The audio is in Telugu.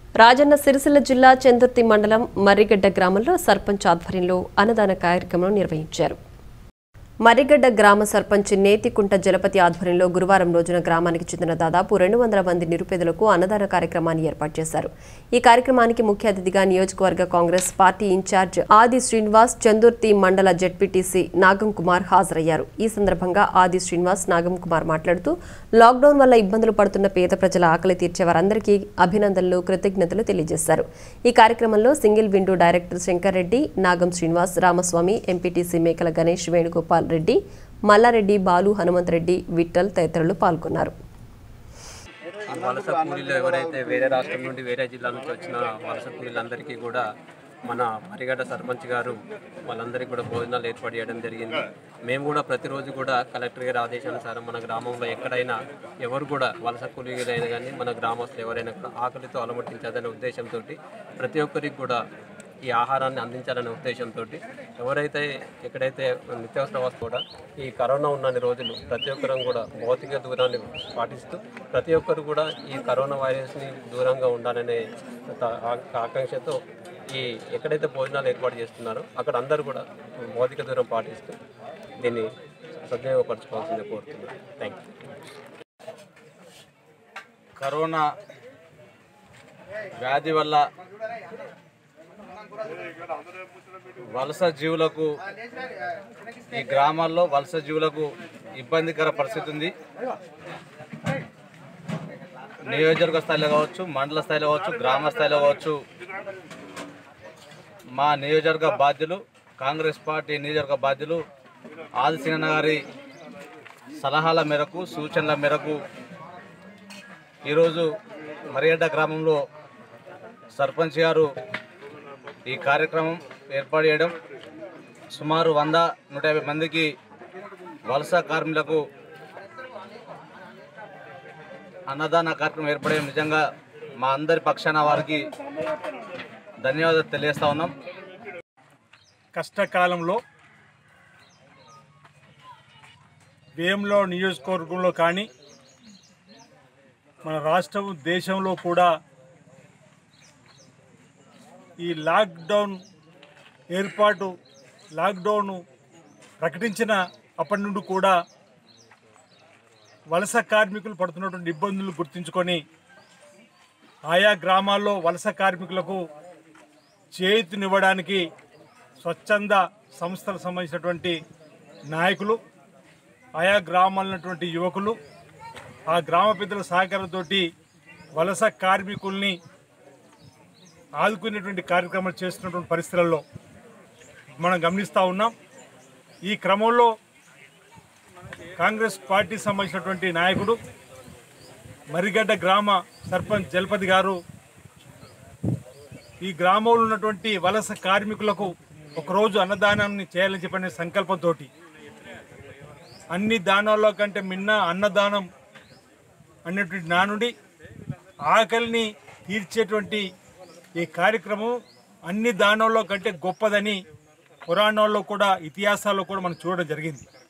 రాజన్న సిరిసిల్ల జిల్లా చందుర్తి మండలం మర్రిగడ్డ గ్రామంలో సర్పంచ్ ఆధ్వర్యంలో అన్నదాన కార్యక్రమం నిర్వహించారు మర్రిగడ్డ గ్రామ సర్పంచ్ నేతికుంట జలపతి ఆధ్వర్యంలో గురువారం రోజున గ్రామానికి చెందిన దాదాపు రెండు వందల మంది నిరుపేదలకు అన్నదాన కార్యక్రమాన్ని ఏర్పాటు చేశారు ఈ కార్యక్రమానికి ముఖ్య అతిథిగా నియోజకవర్గ కాంగ్రెస్ పార్టీ ఇన్ఛార్జ్ ఆది శ్రీనివాస్ చందుర్తి మండల జడ్పీటీసీ నాగం కుమార్ హాజరయ్యారు ఈ సందర్భంగా ఆది శ్రీనివాస్ నాగం కుమార్ మాట్లాడుతూ లాక్డౌన్ వల్ల ఇబ్బందులు పడుతున్న పేద ప్రజల ఆకలి తీర్చే వారందరికీ అభినందనలు కృతజ్ఞతలు తెలియజేశారు ఈ కార్యక్రమంలో single window director Shankar Reddy Nagam Srinivas Ramaswamy MPTC Mekala Ganesh Venugopal Reddy Mallareddy Balu Hanumanth Reddy Vithal తదితరులు పాల్గొన్నారు ఈ వలస కూలీలు ఎవరైతే వేరే రాష్ట్రం నుండి వేరే జిల్లా నుంచి వచ్చిన వలస కూలీలందరికీ కూడా మన మరిగడ్డ సర్పంచ్ గారు వాళ్ళందరికీ కూడా భోజనాలు ఏర్పాటు చేయడం జరిగింది మేము కూడా ప్రతిరోజు కూడా కలెక్టర్ గారి ఆదేశానుసారం మన గ్రామంలో ఎక్కడైనా ఎవరు కూడా వలస కూలీలైనా కానీ మన గ్రామస్తులు ఎవరైనా కూడా ఆకలితో అలమటించదనే ఉద్దేశంతో ప్రతి ఒక్కరికి కూడా ఈ ఆహారాన్ని అందించాలనే ఉద్దేశంతో ఎవరైతే ఎక్కడైతే నిత్యావసర వస్తువు కూడా ఈ కరోనా ఉన్నన్ని రోజులు ప్రతి ఒక్కరం కూడా భౌతిక దూరాన్ని పాటిస్తూ ప్రతి ఒక్కరు కూడా ఈ కరోనా వైరస్ని దూరంగా ఉండాలనే ఒక ఆ- ఆకాంక్షతో ఈ ఎక్కడైతే భోజనాలు ఏర్పాటు చేస్తున్నారో అక్కడ అందరూ కూడా భౌతిక దూరం పాటిస్తూ దీన్ని సద్వినియోగపరచుకోవాల్సిందే కోరుతున్నాను థ్యాంక్ యూ కరోనా వ్యాధి వల్ల వలస జీవులకు ఈ గ్రామాల్లో వలస జీవులకు ఇబ్బందికర పరిస్థితి ఉంది నియోజకవర్గ స్థాయిలో కావచ్చు మండల స్థాయిలో కావచ్చు గ్రామ స్థాయిలో కావచ్చు మా నియోజకవర్గ బాధ్యులు కాంగ్రెస్ పార్టీ నియోజకవర్గ బాధ్యులు ఆదిశీనన్న గారి సలహాల మేరకు సూచనల మేరకు ఈరోజు మరిగడ్డ గ్రామంలో సర్పంచ్ గారు ఈ కార్యక్రమం ఏర్పాటు చేయడం సుమారు వంద నూట యాభై మందికి వలస కార్మికులకు అన్నదాన కార్యక్రమం ఏర్పడడం నిజంగా మా అందరి పక్షాన వారికి ధన్యవాదాలు తెలియజేస్తా ఉన్నాం కష్టకాలంలో వేములో నియోజకవర్గంలో కానీ మన రాష్ట్రం దేశంలో కూడా ఈ లాక్డౌన్ ఏర్పాటు లాక్డౌన్ ప్రకటించిన అప్పటి నుండి కూడా వలస కార్మికులు పడుతున్నటువంటి ఇబ్బందులు గుర్తించుకొని ఆయా గ్రామాల్లో వలస కార్మికులకు చేతినివ్వడానికి స్వచ్ఛంద సంస్థలకు సంబంధించినటువంటి నాయకులు ఆయా గ్రామాల్లో ఉన్నటువంటి యువకులు ఆ గ్రామ పెద్దల సహకారంతో వలస కార్మికుల్ని ఆదుకునేటువంటి కార్యక్రమాలు చేస్తున్నటువంటి పరిస్థితులలో మనం గమనిస్తూ ఉన్నాం ఈ క్రమంలో కాంగ్రెస్ పార్టీకి సంబంధించినటువంటి నాయకుడు మరిగడ్డ గ్రామ సర్పంచ్ జలపతి గారు ఈ గ్రామంలో ఉన్నటువంటి వలస కార్మికులకు ఒకరోజు అన్నదానాన్ని చేయాలని చెప్పిన సంకల్పంతో అన్ని దానాల్లో కంటే మిన్న అన్నదానం అనేటువంటి నానుడి ఆకలిని తీర్చేటువంటి ఈ కార్యక్రమం అన్ని దానాల్లో కంటే గొప్పదని పురాణాల్లో కూడా ఇతిహాసాల్లో కూడా మనం చూడడం జరిగింది